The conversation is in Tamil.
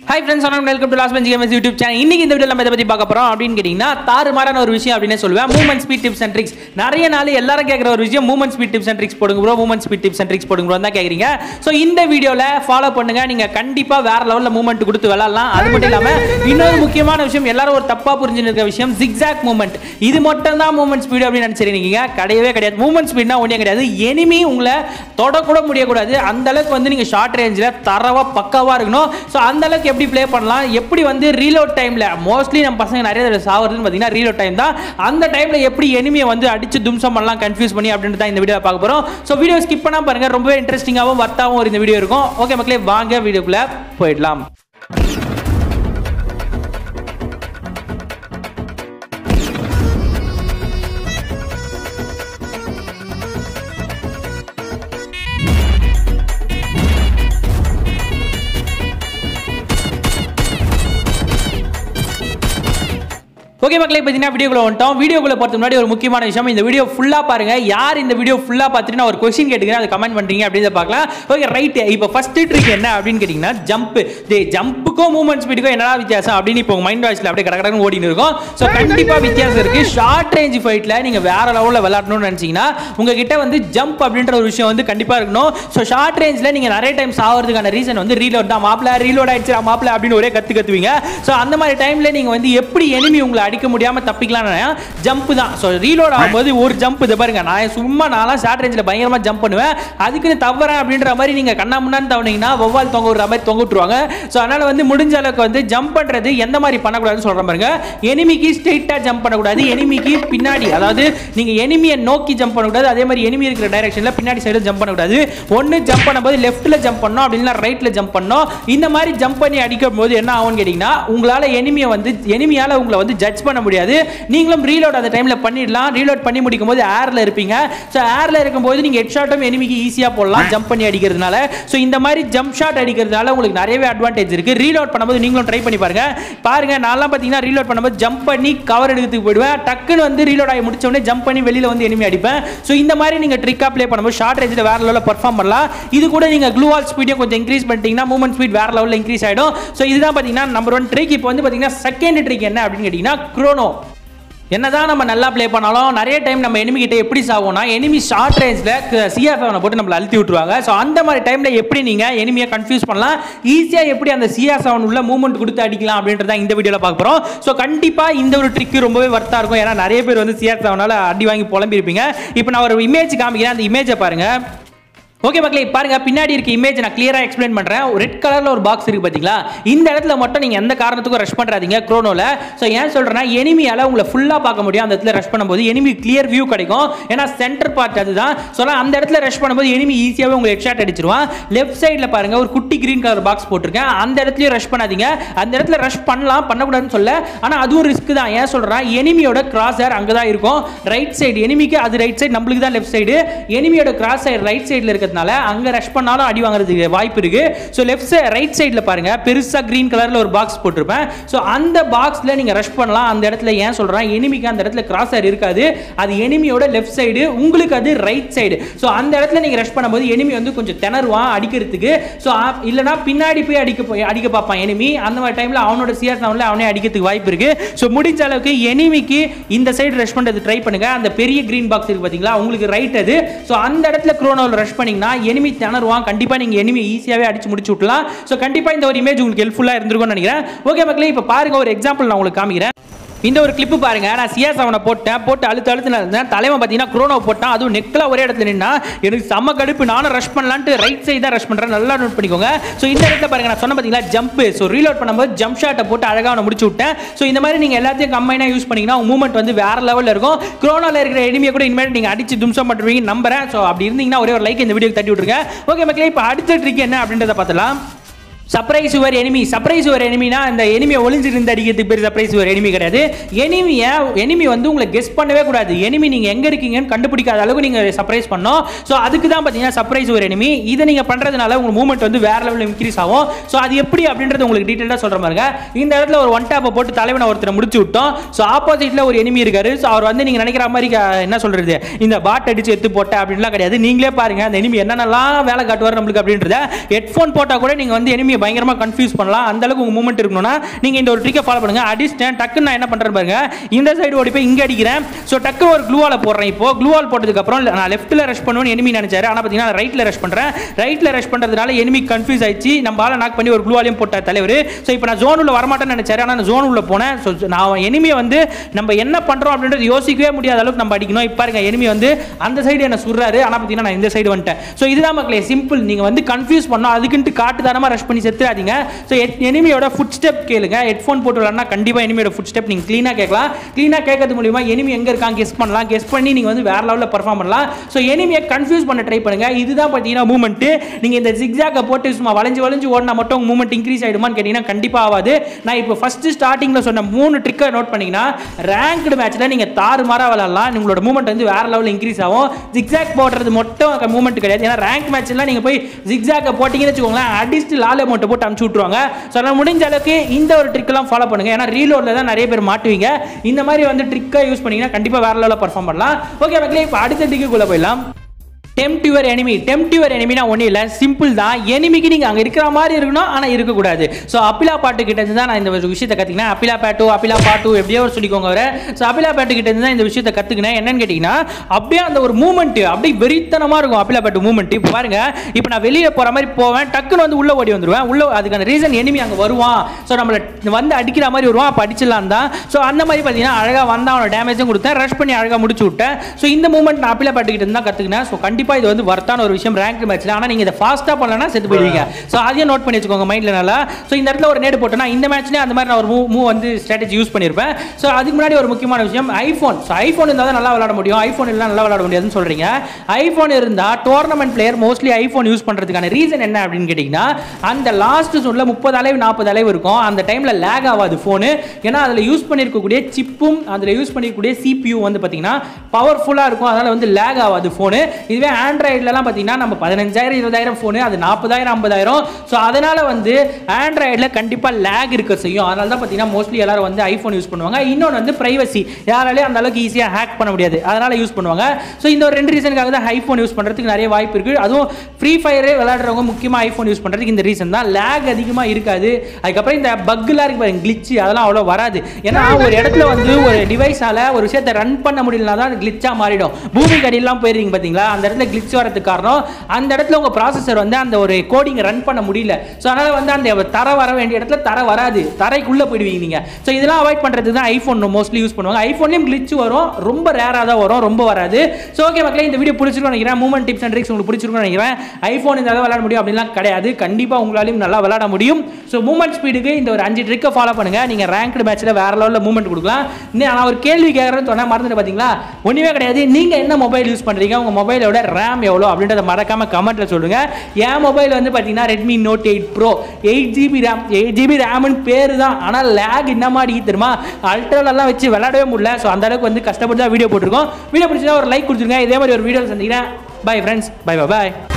ஹை ஃப்ரெண்ட்ஸ் வணக்கம் welcome to last bench gamers YouTube channel இன்னைக்கு இந்த வீடியோ நம்ம இதை பத்தி பார்க்க போறோம் அப்படின்னு கேட்டிங்கன்னா தாறுமாறான ஒரு விஷயம் அப்படின்னு சொல்லுவேன் movement speed tips and tricks நிறைய நாள் எல்லாரும் கேட்குற ஒரு விஷயம் movement speed tips and tricks போடுங்க bro movement speed tips and tricks போடுங்க bro தான் கேட்குறீங்க ஸோ இந்த வீடியோவில் ஃபாலோ பண்ணுங்க நீங்க கண்டிப்பா வேற லெவலில் மூவ்மெண்ட் கொடுத்து விளாட்லாம் அது மட்டும் இல்லாம இன்னொரு முக்கியமான விஷயம் எல்லாரும் ஒரு தப்பா புரிஞ்சுன்னு இருக்க விஷயம் ஜிக்ஸாக் மூவ்மெண்ட் இது மட்டும் தான் மூவ்மெண்ட் ஸ்பீடு அப்படின்னு நினைச்சிருக்கீங்க கிடையவே கிடையாது மூவ்மெண்ட் ஸ்பீட்னா ஒன்றே கிடையாது எனிமி உங்களை தொடக்கூட முடியக்கூடாது அந்த அளவுக்கு வந்து நீங்க ஷார்ட் ரேஞ்சில் தரவா பக்காவா இருக்கணும் ஸோ அந்த அளவுக்கு எப்படி ப்ளே பண்ணலாம் எப்படி வந்து ரீலோட் டைம்ல மோஸ்ட்லி நம்ம பசங்க நிறைய தடவை சாவறதுன்னு பார்த்தீங்கன்னா ரீலோட் டைம் தான் அந்த டைம்ல எப்படி எனிமியை வந்து அடிச்சு தும்சம் பண்ணலாம் கன்ஃபியூஸ் பண்ணி அப்படின்ட்டு தான் இந்த வீடியோ பார்க்க போறோம் ஸோ வீடியோ ஸ்கிப் பண்ணா பாருங்க ரொம்பவே இன்ட்ரெஸ்டிங்காகவும் வர்த்தாகவும் ஒரு இந்த வீடியோ இருக்கும் ஓகே மக்களே வாங்க வீடியோக்குள்ள போயிடலாம் ஓகே மக்களே பார்த்தீங்கன்னா வீடியோக்குள்ள வந்துட்டோம் வீடியோக்குள்ள போகிறது முன்னாடி ஒரு முக்கியமான விஷயம் இந்த வீடியோ ஃபுல்லாக பாருங்க யார் இந்த வீடியோ ஃபுல்லாக பார்த்துட்டு நான் ஒரு கொஸ்டின் கேட்டுக்கிறேன் அதை கமெண்ட் பண்ணுறீங்க அப்படின்னு பார்க்கலாம் ஓகே ரைட் இப்போ ஃபர்ஸ்ட் ட்ரிக் என்ன அப்படின்னு கேட்டிங்கன்னா ஜம்ப் டே ஜம்புக்கும் மூவ்மெண்ட் ஸ்பீடுக்கும் என்னடா வித்தியாசம் அப்படின்னு இப்போ உங்க மைண்ட் வாய்ஸில் அப்படியே கடகடன்னு ஓடின்னு இருக்கும் ஸோ கண்டிப்பாக வித்தியாசம் இருக்கு ஷார்ட் ரேஞ்ச் ஃபைட்டில் நீங்கள் வேற லெவலில் விளாடணும்னு நினச்சிங்கன்னா உங்ககிட்ட வந்து ஜம்ப் அப்படின்ற ஒரு விஷயம் வந்து கண்டிப்பாக இருக்கணும் ஸோ ஷார்ட் ரேஞ்சில் நீங்கள் நிறைய டைம் சாவறதுக்கான ரீசன் வந்து ரீலோட் தான் மாப்பிள ரீலோட் ஆயிடுச்சு மாப்பிள அப்படின்னு ஒரே கத்து கத்துவீங்க ஸோ அந்த மாதிரி டைமில் நீங்கள் வந்து எப்படி எனிமி உங்களை அடிக்க முடியாம தப்பிக்கலாம்னு ஜம்ப் தான் ஸோ ரீலோட் ஆகும்போது ஒரு ஜம்ப் இது பாருங்க நான் சும்மா நான்லாம் ஷார்ட் ரேஞ்சில் பயங்கரமா ஜம்ப் பண்ணுவேன் அதுக்குன்னு தவறேன் அப்படின்ற மாதிரி நீங்க கண்ணா முன்னான்னு தவனீங்கன்னா வௌவால் தொங்க விடுற மாதிரி தொங்க விட்டுருவாங்க ஸோ அதனால வந்து முடிஞ்ச அளவுக்கு வந்து ஜம்ப் பண்றது எந்த மாதிரி பண்ணக்கூடாதுன்னு சொல்ற பாருங்க எனிமிக்கு ஸ்ட்ரெயிட்டா ஜம்ப் பண்ணக்கூடாது எனிமிக்கு பின்னாடி அதாவது நீங்க எனிமியை நோக்கி ஜம்ப் பண்ணக்கூடாது அதே மாதிரி எனிமி இருக்கிற டைரக்ஷன்ல பின்னாடி சைடு ஜம்ப் பண்ணக்கூடாது ஒன்னு ஜம்ப் பண்ணும்போது லெஃப்ட்ல ஜம்ப் பண்ணணும் அப்படின்னா ரைட்ல ஜம்ப் பண்ணணும் இந்த மாதிரி ஜம்ப் பண்ணி அடிக்கும் போது என்ன ஆகும்னு கேட்டீங்கன்னா உங்களால எனிமியை வந்து எனிமியால உங்களை வந்து ஜட்ஜ் பண்ண முடியாது நீங்களும் ரீலோட் அந்த டைம்ல பண்ணிடலாம் ரீலோட் பண்ணி முடிக்கும் போது ஏர்ல இருப்பீங்க ஸோ ஏர்ல இருக்கும்போது நீங்க ஹெட் ஷாட்டும் எனிமிக்கு ஈஸியா போடலாம் ஜம்ப் பண்ணி அடிக்கிறதுனால ஸோ இந்த மாதிரி ஜம்ப் ஷாட் அடிக்கிறதுனால உங்களுக்கு நிறையவே அட்வான்டேஜ் இருக்கு ரீலோட் பண்ணும்போது நீங்களும் ட்ரை பண்ணி பாருங்க பாருங்க நான்லாம் பார்த்தீங்கன்னா ரீலோட் பண்ணும்போது ஜம்ப் பண்ணி கவர் எடுக்கிறதுக்கு போயிடுவேன் டக்குன்னு வந்து ரீலோட் ஆகி முடிச்ச உடனே ஜம்ப் பண்ணி வெளியில வந்து எனிமி அடிப்பேன் ஸோ இந்த மாதிரி நீங்க ட்ரிக்கா ப்ளே பண்ணும்போது ஷார்ட் ரேஞ்சில் வேற லெவலில் பர்ஃபார்ம் பண்ணலாம் இது கூட நீங்க க்ளூவால் ஸ்பீடையும் கொஞ்சம் இன்க்ரீஸ் பண்ணிட்டீங்கன்னா மூவ்மெண்ட் ஸ்பீட் வேற லெவலில் இன்க்ரீஸ் ஆயிடும் ஸோ இதுதான் பார்த்தீங்கன்னா நம்பர் ஒன் ட்ரிக் இப்போ வந்து பார்த்தீங்கன்னா செகண்ட் ட்ரிக் என்ன அப்படின்னு கேட்டிங்கன்னா க்ரோனோ என்னதான் நம்ம நல்லா ப்ளே பண்ணாலும் நிறைய டைம் நம்ம enemy கிட்ட எப்படி சாகும்னா enemy ஷார்ட் ரேஞ்சில் சிஆர் செவனை போட்டு நம்மளை அழுத்தி விட்டுருவாங்க ஸோ அந்த மாதிரி டைமில் எப்படி நீங்கள் எனிமியை கன்ஃபியூஸ் பண்ணலாம் ஈஸியாக எப்படி அந்த சிஆர் செவன் உள்ள மூவ்மெண்ட் கொடுத்து அடிக்கலாம் அப்படின்றத இந்த வீடியோவில் பார்க்க போகிறோம் ஸோ கண்டிப்பாக இந்த ஒரு ட்ரிக் ரொம்பவே வர்த்தா இருக்கும் ஏன்னா நிறைய பேர் வந்து சிஆர் செவனால் அடி வாங்கி புலம்பிருப்பீங்க இப்போ நான் ஒரு இமேஜ் காமிக்கிறேன் அந்த இமேஜை பாருங்கள் ஓகே மக்களே பாருங்க பின்னாடி இருக்க இமேஜ் நான் கிளியரா எக்ஸ்பிளைன் பண்றேன் ரெட் கலர்ல ஒரு பாக்ஸ் இருக்கு பாத்தீங்களா இந்த இடத்துல மட்டும் நீங்க எந்த காரணத்துக்கும் ரஷ் பண்றாதீங்க குரோனோல ஸோ ஏன் சொல்றேன்னா எனிமியால உங்களை ஃபுல்லா பார்க்க முடியும் அந்த இடத்துல ரஷ் பண்ணும்போது எனிமி கிளியர் வியூ கிடைக்கும் ஏன்னா சென்டர் பார்ட் அதுதான் ஸோ அந்த இடத்துல ரஷ் பண்ணும்போது எனிமி ஈஸியாவே உங்களை ஹெட்ஷாட் அடிச்சிருவான் லெஃப்ட் சைடில் பாருங்க ஒரு குட்டி கிரீன் கலர் பாக்ஸ் போட்டிருக்கேன் அந்த இடத்துலயும் ரஷ் பண்ணாதீங்க அந்த இடத்துல ரஷ் பண்ணலாம் பண்ணக்கூடாதுன்னு சொல்ல ஆனா அதுவும் ரிஸ்க் தான் ஏன் சொல்றேன் எனிமியோட கிராஸ் ஏர் அங்கே தான் இருக்கும் ரைட் சைடு எனிமிக்கு அது ரைட் சைடு நம்மளுக்கு தான் லெஃப்ட் சைடு எனிமியோட கிராஸ் சைடு ரைட் சைடில் இருக்கிறதுனால அங்க ரஷ் பண்ணாலும் அடி வாங்குறதுக்கு வாய்ப்பு இருக்கு ஸோ லெஃப்ட் சைடு ரைட் சைடில் பாருங்க பெருசா கிரீன் கலர்ல ஒரு பாக்ஸ் போட்டிருப்பேன் ஸோ அந்த பாக்ஸ்ல நீங்க ரஷ் பண்ணலாம் அந்த இடத்துல ஏன் சொல்றேன் எனிமிக்கு அந்த இடத்துல கிராஸ் ஏர் இருக்காது அது எனிமியோட லெஃப்ட் சைடு உங்களுக்கு அது ரைட் சைடு ஸோ அந்த இடத்துல நீங்க ரஷ் பண்ணும்போது எனிமி வந்து கொஞ்சம் திணறுவான் அடிக்கிறதுக்கு ஸோ இல்லைனா பின்னாடி போய் அடிக்க போய் அடிக்க பார்ப்பான் எனிமி அந்த மாதிரி டைம்ல அவனோட சிஆர் செவன்ல அவனே அடிக்கிறதுக்கு வாய்ப்பு இருக்கு ஸோ முடிஞ்ச அளவுக்கு எனிமிக்கு இந்த சைடு ரஷ் பண்றது ட்ரை பண்ணுங்க அந்த பெரிய கிரீன் பாக்ஸ் இருக்கு பாத்தீங்களா உங்களுக்கு ரைட் அது ஸோ அந்த இடத்துல குரோனோவில் ரஷ் பண்ணீங்கன்னா எனிமி திணறுவான் கண்டிப்பா நீங்க எனிமி ஈஸியாவே அடிச்சு முடிச்சு விட்டலாம் ஸோ கண்டிப்பா இந்த ஒரு இமேஜ் உங்களுக்கு ஹெல்ப்ஃபுல்லா இருந்திருக்கும்னு நினைக்கிறேன் ஓகே மக்களே இப்போ பாருங்க ஒரு எக்ஸாம்பிள் நான் உங்களுக்கு காமிக்கிறேன் இந்த ஒரு கிளிப்பு பாருங்க நான் சிஎஸ் அவனை போட்டேன் போட்டு அழுத்து அழுத்து நான் இருந்தேன் தலைவன் பார்த்தீங்கன்னா குரோனோ போட்டான் அதுவும் நெக்கில் ஒரே இடத்துல நின்னா எனக்கு செம்ம கடுப்பு நானும் ரஷ் பண்ணலான்ட்டு ரைட் சைடு தான் ரஷ் பண்ணுறேன் நல்லா நோட் பண்ணிக்கோங்க ஸோ இந்த இடத்துல பாருங்க நான் சொன்ன பார்த்தீங்களா ஜம்ப் ஸோ ரீலோட் பண்ணும்போது ஜம்ப் ஷாட்டை போட்டு அழகாக அவனை முடிச்சு விட்டேன் ஸோ இந்த மாதிரி நீங்கள் எல்லாத்தையும் கம்பைனாக யூஸ் பண்ணீங்கன்னா உங்க மூவ்மெண்ட் வந்து வேற லெவலில் இருக்கும் குரோனோவில் இருக்கிற எனிமியை கூட இனிமேல் நீங்கள் அடிச்சு தும்சம் பண்ணுவீங்க நம்புறேன் ஸோ அப்படி இருந்தீங்கன்னா ஒரே ஒரு லைக் இந்த வீடியோக்கு தட்டி விட்டுருங்க ஓகே மக்களே இப்போ அடுத்த ட்ரிக் என்ன அப்படின்றத பார்த்தலாம் surprise your enemy surprise your எனிமினா இந்த எனிமியை ஒளிஞ்சிட்டு இருந்து அடிக்கிறதுக்கு பேர் சர்ப்ரைஸ் யுவர் எனிமி கிடையாது எனிமியை எனிமி வந்து உங்களை கெஸ் பண்ணவே கூடாது எனிமி நீங்கள் எங்கே இருக்கீங்கன்னு கண்டுபிடிக்காத அளவுக்கு நீங்கள் சர்ப்ரைஸ் பண்ணோம் ஸோ அதுக்கு தான் பார்த்தீங்கன்னா சர்ப்ரைஸ் யுவர் எனிமி இதை நீங்கள் பண்ணுறதுனால உங்கள் மூவ்மெண்ட் வந்து வேற லெவலில் இன்க்ரீஸ் ஆகும் ஸோ அது எப்படி அப்படின்றது உங்களுக்கு டீட்டெயிலாக சொல்கிற மாதிரிங்க இந்த இடத்துல ஒரு ஒன் டேப்பை போட்டு தலைவனை ஒருத்தரை முடிச்சு விட்டோம் ஸோ ஆப்போசிட்டில் ஒரு எனிமி இருக்காரு ஸோ அவர் வந்து நீங்கள் நினைக்கிற மாதிரி க- என்ன சொல்கிறது இந்த பாட் அடிச்சு எடுத்து போட்ட அப்படின்லாம் கிடையாது நீங்களே பாருங்க அந்த எனிமி என்னென்னலாம் வேலை காட்டுவார் நம்மளுக்கு அப்படின்றத ஹெட்ஃபோன் போட்டால் கூட நீங்கள் வந்து எனிமி எனிமியை பயங்கரமாக கன்ஃபியூஸ் பண்ணலாம் அந்த அளவுக்கு உங்கள் மூமெண்ட் இருக்கணும்னா நீங்கள் இந்த ஒரு ட்ரிக்கை ஃபாலோ பண்ணுங்க அடிச்சிட்டேன் டக்குன்னு நான் என்ன பண்ணுறேன் பாருங்க இந்த சைடு ஓடி போய் இங்கே அடிக்கிறேன் ஸோ டக்குன்னு ஒரு க்ளூவால் போடுறேன் இப்போ க்ளூவால் போட்டதுக்கப்புறம் நான் லெஃப்ட்டில் ரஷ் பண்ணுவேன் எனிமி நினைச்சாரு ஆனால் பார்த்தீங்கன்னா ரைட்டில் ரஷ் பண்ணுறேன் ரைட்டில் ரஷ் பண்ணுறதுனால எனிமி கன்ஃபியூஸ் ஆயிடுச்சு நம்ம ஆளை நாக் பண்ணி ஒரு க்ளூவாலையும் போட்டார் தலைவர் ஸோ இப்போ நான் ஜோன் உள்ள வரமாட்டேன்னு நினைச்சாரு ஆனால் நான் ஜோன் உள்ள போனேன் ஸோ நான் எனிமியை வந்து நம்ம என்ன பண்ணுறோம் அப்படின்றது யோசிக்கவே முடியாத அளவுக்கு நம்ம அடிக்கணும் இப்போ பாருங்க எனிமி வந்து அந்த சைடு என்ன சுடுறாரு ஆனால் பார்த்தீங்கன்னா நான் இந்த சைடு வந்துட்டேன் ஸோ இதுதான் மக்களே சிம்பிள் நீங்கள் வந்து கன்ஃபியூஸ் பண்ணோம் அதுக்குன்ட்டு காட்டுதாரமாக ரஷ் பண்ணி செத்துறாதீங்க ஸோ எனிமியோட ஃபுட் ஸ்டெப் கேளுங்க ஹெட்ஃபோன் போட்டு விளாட்னா கண்டிப்பாக எனிமியோட ஃபுட் ஸ்டெப் நீங்கள் க்ளீனாக கேட்கலாம் க்ளீனாக கேட்கறது மூலியமா எனிமி எங்கே இருக்கான் கெஸ் பண்ணலாம் கெஸ் பண்ணி நீங்கள் வந்து வேற லெவலில் பர்ஃபார்ம் பண்ணலாம் ஸோ எனிமியை கன்ஃபியூஸ் பண்ண ட்ரை பண்ணுங்க இதுதான் பார்த்தீங்கன்னா மூமெண்ட்டு நீங்கள் இந்த ஜிக்ஸாக்கை போட்டு சும்மா வளைஞ்சு வளைஞ்சு ஓடினா மட்டும் உங்கள் மூமெண்ட் இன்க்ரீஸ் ஆகிடுமான்னு கேட்டிங்கன்னா கண்டிப்பாக ஆகாது நான் இப்போ ஃபஸ்ட்டு ஸ்டார்டிங்கில் சொன்ன மூணு ட்ரிக்கை நோட் பண்ணிங்கன்னா ரேங்க்டு மேட்ச்சில் நீங்கள் தாறுமாறாக விளாட்லாம் உங்களோட மூமெண்ட் வந்து வேற லெவலில் இன்க்ரீஸ் ஆகும் ஜிக்ஸாக் போடுறது மட்டும் மூமெண்ட் கிடையாது ஏன்னா ரேங்க் மேட்ச்லாம் நீங்கள் போய் ஜிக்ஸாக்கை போட்டிங்கன்னு வச்சுக்கோங்களேன் அடிச்சுட்டு லால் அமௌண்ட்டை போட்டு அமுச்சு விட்ருவாங்க ஸோ அதனால் முடிஞ்ச அளவுக்கு இந்த ஒரு ட்ரிக்கெல்லாம் ஃபாலோ பண்ணுங்க ஏன்னா ரீலோடில் தான் நிறைய பேர் மாட்டுவீங்க இந்த மாதிரி வந்து ட்ரிக்கை யூஸ் பண்ணீங்கன்னா கண்டிப்பாக வேற லெவலில் பர்ஃபார்ம் பண்ணலாம் ஓகே மக்களே இப்போ அடுத்த ட்ரிக்குள்ளே போயிடலாம் tempt your enemy tempt your எனிமினா ஒன்றும் இல்லை சிம்பிள் தான் எனிமிக்கு நீங்கள் அங்கே இருக்கிற மாதிரி இருக்கணும் ஆனால் இருக்கக்கூடாது ஸோ அப்பிலா பாட்டு கிட்ட இருந்து தான் நான் இந்த ஒரு விஷயத்தை கற்றுக்கினேன் அப்பிலா பாட்டு அப்பிலா பாட்டு எப்படியோ ஒரு சொல்லிக்கோங்க வர ஸோ அப்பிலா பாட்டு கிட்ட இருந்து தான் இந்த விஷயத்தை கற்றுக்கினேன் என்னன்னு கேட்டிங்கன்னா அப்படியே அந்த ஒரு மூமெண்ட் அப்படியே வெறித்தனமாக இருக்கும் அப்பிலா பாட்டு மூமெண்ட் இப்போ பாருங்க இப்போ நான் வெளியே போகிற மாதிரி போவேன் டக்குன்னு வந்து உள்ளே ஓடி வந்துடுவேன் உள்ள அதுக்கான ரீசன் எனிமி அங்கே வருவான் ஸோ நம்மளை வந்து அடிக்கிற மாதிரி வருவான் அப்போ அடிச்சிடலாம் தான் ஸோ அந்த மாதிரி பார்த்தீங்கன்னா அழகாக வந்தால் அவனை டேமேஜும் கொடுத்தேன் ரஷ் பண்ணி அழகாக முடிச்சு விட்டேன் ஸோ இந்த மூமெண்ட் நான் அப்பிலா பாட்டு கிட்ட இருந்து தான் கற்றுக்கினேன் ஸோ கண்டிப்பாக இது வந்து வர்த்தான ஒரு விஷயம் ரேங்க் மேட்ச்ல ஆனால் நீங்கள் இதை ஃபாஸ்ட்டாக பண்ணலன்னா செத்து போயிடுவீங்க ஸோ அதையும் நோட் பண்ணி வச்சுக்கோங்க மைண்டில் நல்லா ஸோ இந்த இடத்துல ஒரு நேடு போட்டேன்னா இந்த மேட்ச்லேயே அந்த மாதிரி நான் ஒரு மூவ் மூவ் வந்து ஸ்ட்ராட்டஜி யூஸ் பண்ணியிருப்பேன் ஸோ அதுக்கு முன்னாடி ஒரு முக்கியமான விஷயம் ஐஃபோன் ஸோ ஐஃபோன் இருந்தால் தான் நல்லா விளாட முடியும் ஐஃபோன் இல்லைனா நல்லா விளாட முடியாதுன்னு சொல்கிறீங்க ஐஃபோன் இருந்தால் tournament player mostly iPhone use பண்ணுறதுக்கான ரீசன் என்ன அப்படின்னு கேட்டிங்கன்னா அந்த லாஸ்ட் ஜோனில் முப்பது அளவு நாற்பது அளவு இருக்கும் அந்த டைமில் லேக் ஆகாது ஃபோனு ஏன்னா அதில் யூஸ் பண்ணியிருக்கக்கூடிய சிப்பும் அதில் யூஸ் பண்ணியிருக்கக்கூடிய சிபியூ வந்து பார்த்தீங்கன்னா பவர்ஃபுல்லாக இருக்கும் அதனால் வந்து லேக் ஆகாது ஃபோனு இதுவே ஆண்ட்ராய்ட்லலாம் பார்த்தீங்கன்னா நம்ம பதினஞ்சாயிரம் இருபதாயிரம் ஃபோனு அது நாற்பதாயிரம் ஐம்பதாயிரம் ஸோ அதனால் வந்து ஆண்ட்ராய்டில் கண்டிப்பாக லேக் இருக்க செய்யும் அதனால தான் பார்த்தீங்கன்னா மோஸ்ட்லி எல்லாரும் வந்து ஐஃபோன் யூஸ் பண்ணுவாங்க இன்னொன்று வந்து ப்ரைவசி யாராலையும் அந்த அளவுக்கு ஈஸியாக ஹேக் பண்ண முடியாது அதனால் யூஸ் பண்ணுவாங்க ஸோ இந்த ஒரு ரெண்டு ரீசனுக்காக தான் ஐஃபோன் யூஸ் பண்ணுறதுக்கு நிறைய வாய்ப்பு இருக்குது அதுவும் ஃப்ரீ ஃபயரே விளையாடுறவங்க முக்கியமாக ஐஃபோன் யூஸ் பண்ணுறதுக்கு இந்த ரீசன் தான் லேக் அதிகமாக இருக்காது அதுக்கப்புறம் இந்த பக்குலாம் இருக்கு பாருங்க கிளிச்சு அதெல்லாம் அவ்வளோ வராது ஏன்னா ஒரு இடத்துல வந்து ஒரு டிவைஸால் ஒரு விஷயத்தை ரன் பண்ண முடியலனா தான் அது கிளிச்சாக மாறிடும் பூமி கடியெல்லாம் போயிருந்தீங்க பார்த்தீங்களா அந்த இடத்துல கிளிச் வரதுக்கு காரணம் அந்த இடத்துல உங்கள் ப்ராசஸர் வந்து அந்த ஒரு கோடிங் ரன் பண்ண முடியல ஸோ அதனால் வந்து அந்த தர வர வேண்டிய இடத்துல தர வராது தரைக்குள்ளே போயிடுவீங்க நீங்கள் ஸோ இதெல்லாம் அவாய்ட் பண்ணுறதுக்கு தான் ஐஃபோன் மோஸ்ட்லி யூஸ் பண்ணுவாங்க ஐஃபோன்லேயும் கிளிச் வரும் ரொம்ப ரேராக தான் வரும் ரொம்ப வராது ஸோ ஓகே மக்களே இந்த வீடியோ பிடிச்சிருக்கும் நினைக்கிறேன் மூமெண்ட் டிப்ஸ் அண்ட் ட்ரிக்ஸ் உங்களுக்கு பிடிச்சிருக்கும் நினைக்கிறேன் ஐஃபோன் இந்த விளையாட முடியும் அப்படின்லாம் கிடையாது கண்டிப்பாக உங்களாலையும் நல்லா விளையாட முடியும் ஸோ மூமெண்ட் ஸ்பீடுக்கு இந்த ஒரு அஞ்சு ட்ரிக்கை ஃபாலோ பண்ணுங்கள் நீங்கள் ரேங்க்டு மேட்ச்சில் வேற லெவலில் மூமெண்ட் கொடுக்கலாம் இன்னும் நான் ஒரு கேள்வி கேட்குறேன்னு சொன்னால் மறந்துட்டு பார்த்தீங்களா ஒன்றுமே கிடையாது நீங்கள் என்ன மொபைல் யூஸ் பண்ணுறீங்க உங்கள் மொபைலோட ரேம் எவ்வளோ அப்படின்றத மறக்காம கமெண்ட்டில் சொல்லுங்கள் என் மொபைல் வந்து பார்த்தீங்கன்னா Redmi note eight pro eight GB RAM eight GB ரேம்னு பேர் தான் ஆனால் லேக் என்ன மாதிரி தெரியுமா அல்ட்ராலெல்லாம் வச்சு விளையாடவே முடியல ஸோ அந்த அளவுக்கு வந்து கஷ்டப்பட்டு தான் வீடியோ போட்டிருக்கோம் வீடியோ பிடிச்சதா ஒரு லைக் கொடுத்துருங்க இதே மாதிரி ஒரு வீடியோ சந்திக்கிறேன் பை ஃப்ரெண்ட்ஸ் பை பை பாய்